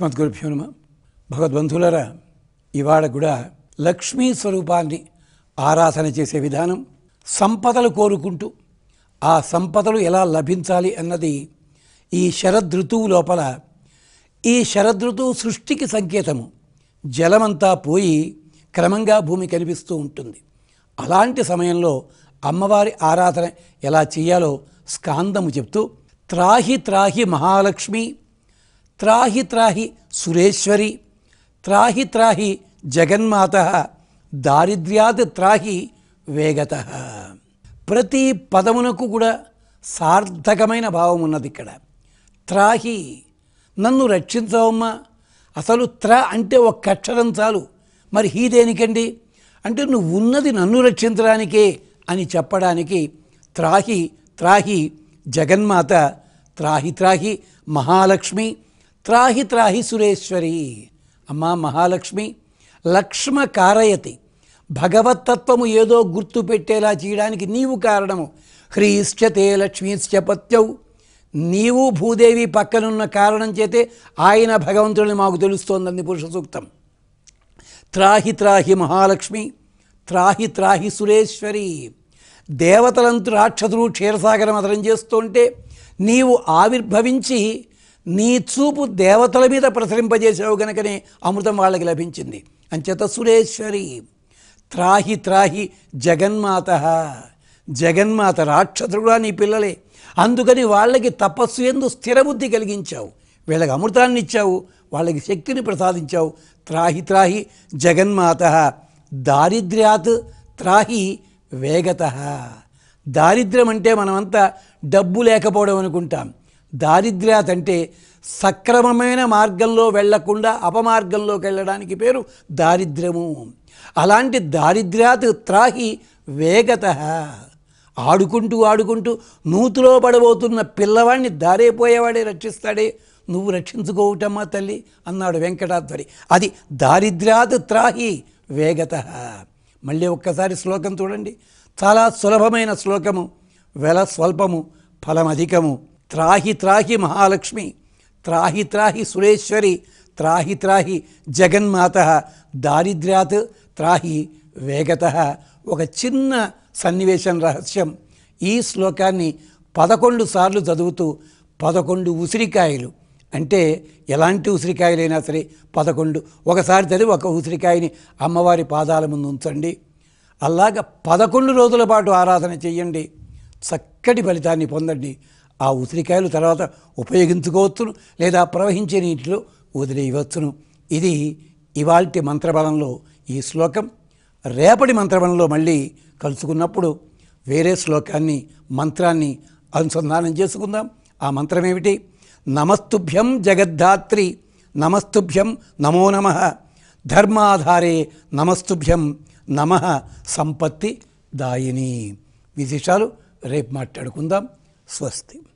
అస్మద్గురుభ్యో నమ భగవద్బంధువులరా ఇవాళ కూడా లక్ష్మీ స్వరూపాన్ని ఆరాధన చేసే విధానం సంపదలు కోరుకుంటూ ఆ సంపదలు ఎలా లభించాలి అన్నది ఈ శరదృతువు లోపల ఈ శరదృతువు సృష్టికి సంకేతము జలమంతా పోయి క్రమంగా భూమి కనిపిస్తూ ఉంటుంది అలాంటి సమయంలో అమ్మవారి ఆరాధన ఎలా చేయాలో స్కాందము చెప్తూ త్రాహి త్రాహి మహాలక్ష్మి త్రాహి త్రాహి సురేశ్వరి త్రాహి త్రాహి జగన్మాత దారిద్ర్యాత్ త్రాహి వేగత ప్రతి పదమునకు కూడా సార్థకమైన భావం ఉన్నది ఇక్కడ త్రాహి నన్ను రక్షించవమ్మా అసలు త్ర అంటే ఒక్క అక్షరం చాలు మరి హీ దేనికండి అంటే నువ్వు ఉన్నది నన్ను రక్షించడానికే అని చెప్పడానికి త్రాహి త్రాహి జగన్మాత త్రాహి త్రాహి మహాలక్ష్మి త్రాహి త్రాహి సురేశ్వరి అమ్మా మహాలక్ష్మి లక్ష్మ కారయతి భగవత్తత్వము ఏదో గుర్తు పెట్టేలా చేయడానికి నీవు కారణము హ్రీశ్చతే లక్ష్మీశ్చ పత్యౌ నీవు భూదేవి పక్కనున్న కారణం చేతే ఆయన భగవంతుడిని మాకు తెలుస్తోందంది పురుష సూక్తం త్రాహి త్రాహి మహాలక్ష్మి త్రాహి త్రాహి సురేశ్వరి దేవతలంతు రాక్షసులు క్షీరసాగర మదనం చేస్తుంటే నీవు ఆవిర్భవించి నీ చూపు దేవతల మీద ప్రసరింపజేసావు గనుకనే అమృతం వాళ్ళకి లభించింది అంచేత సురేశ్వరి త్రాహి త్రాహి జగన్మాత జగన్మాత రాక్షసుడుగా నీ పిల్లలే అందుకని వాళ్ళకి తపస్సు ఎందు స్థిరబుద్ధి కలిగించావు వీళ్ళకి అమృతాన్ని ఇచ్చావు వాళ్ళకి శక్తిని ప్రసాదించావు త్రాహి త్రాహి జగన్మాత దారిద్ర్యాత్ త్రాహి వేగత దారిద్ర్యం అంటే మనమంతా డబ్బు లేకపోవడం అనుకుంటాం దారిద్ర్యాత్ అంటే సక్రమమైన మార్గంలో వెళ్లకుండా అపమార్గంలోకి వెళ్ళడానికి పేరు దారిద్ర్యము అలాంటి దారిద్ర్యాత్ త్రాహి వేగత ఆడుకుంటూ ఆడుకుంటూ నూతులో పడబోతున్న పిల్లవాడిని దారేపోయేవాడే రక్షిస్తాడే నువ్వు రక్షించుకోవటమ్మా తల్లి అన్నాడు వెంకటాధ్వరి అది దారిద్ర్యాత్ త్రాహి వేగత మళ్ళీ ఒక్కసారి శ్లోకం చూడండి చాలా సులభమైన శ్లోకము వెల స్వల్పము ఫలమధికము త్రాహి త్రాహి మహాలక్ష్మి త్రాహి త్రాహి సురేశ్వరి త్రాహి త్రాహి జగన్మాత దారిద్ర్యాత్ త్రాహి వేగత ఒక చిన్న సన్నివేశం రహస్యం ఈ శ్లోకాన్ని పదకొండు సార్లు చదువుతూ పదకొండు ఉసిరికాయలు అంటే ఎలాంటి ఉసిరికాయలైనా సరే పదకొండు ఒకసారి చదివి ఒక ఉసిరికాయని అమ్మవారి పాదాల ముందు ఉంచండి అలాగ పదకొండు రోజుల పాటు ఆరాధన చేయండి చక్కటి ఫలితాన్ని పొందండి ఆ ఉసిరికాయలు తర్వాత ఉపయోగించుకోవచ్చును లేదా ప్రవహించే నీటిలో వదిలేయవచ్చును ఇది ఇవాల్టి మంత్రబలంలో ఈ శ్లోకం రేపటి మంత్రబలంలో మళ్ళీ కలుసుకున్నప్పుడు వేరే శ్లోకాన్ని మంత్రాన్ని అనుసంధానం చేసుకుందాం ఆ మంత్రం ఏమిటి నమస్తుభ్యం జగద్ధాత్రి నమస్తుభ్యం నమో నమ ధర్మాధారే నమస్తుభ్యం నమ సంపత్తి దాయిని విశేషాలు రేపు మాట్లాడుకుందాం స్వస్తి